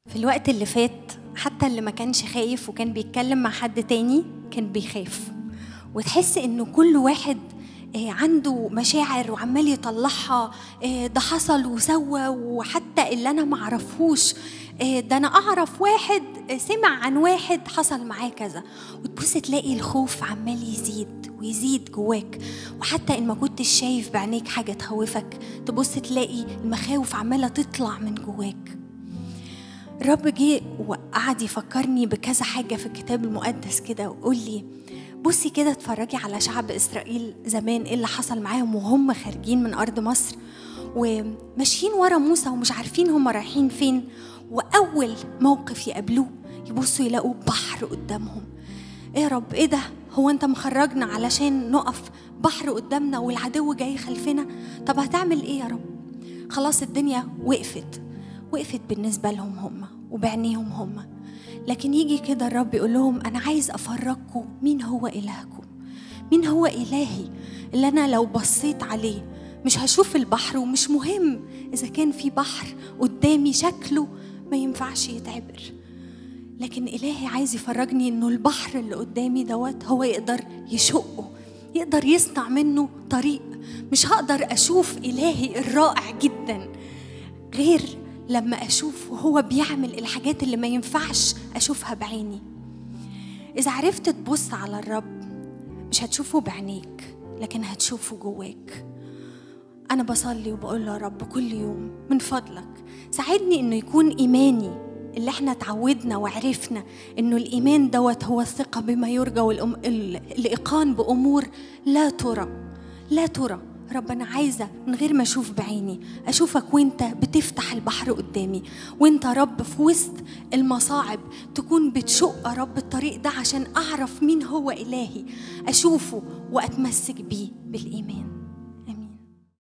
في الوقت اللي فات حتى اللي ما كانش خايف وكان بيتكلم مع حد تاني كان بيخاف وتحس انه كل واحد آه، عنده مشاعر وعمال يطلعها آه، ده حصل وسوى وحتى اللي انا معرفهوش آه، ده انا اعرف واحد سمع عن واحد حصل معاه كذا وتبص تلاقي الخوف عمال يزيد ويزيد جواك وحتى ان ما كنتش شايف بعينيك حاجه تخوفك تبص تلاقي المخاوف عماله تطلع من جواك الرب جه وقعد يفكرني بكذا حاجة في الكتاب المقدس كده وقول لي بصي كده اتفرجي على شعب إسرائيل زمان إيه اللي حصل معاهم وهم خارجين من أرض مصر وماشيين ورا موسى ومش عارفين هم رايحين فين وأول موقف يقابلوه يبصوا يلاقوا بحر قدامهم ايه يا رب ايه ده هو انت مخرجنا علشان نقف بحر قدامنا والعدو جاي خلفنا طب هتعمل ايه يا رب خلاص الدنيا وقفت وقفت بالنسبة لهم هم وبعينيهم هم لكن يجي كده الرب يقول لهم أنا عايز أفرجكم مين هو إلهكم مين هو إلهي اللي أنا لو بصيت عليه مش هشوف البحر ومش مهم إذا كان في بحر قدامي شكله ما ينفعش يتعبر لكن إلهي عايز يفرجني إنه البحر اللي قدامي دوت هو يقدر يشقه يقدر يصنع منه طريق مش هقدر أشوف إلهي الرائع جدا غير لما أشوف وهو بيعمل الحاجات اللي ما ينفعش أشوفها بعيني إذا عرفت تبص على الرب مش هتشوفه بعينيك لكن هتشوفه جواك أنا بصلي وبقول له يا رب كل يوم من فضلك ساعدني إنه يكون إيماني اللي احنا اتعودنا وعرفنا انه الايمان دوت هو الثقه بما يرجى والايقان بامور لا ترى لا ترى رب أنا عايزة من غير ما أشوف بعيني أشوفك وأنت بتفتح البحر قدامي وأنت رب في وسط المصاعب تكون بتشق رب الطريق ده عشان أعرف مين هو إلهي أشوفه وأتمسك بيه بالإيمان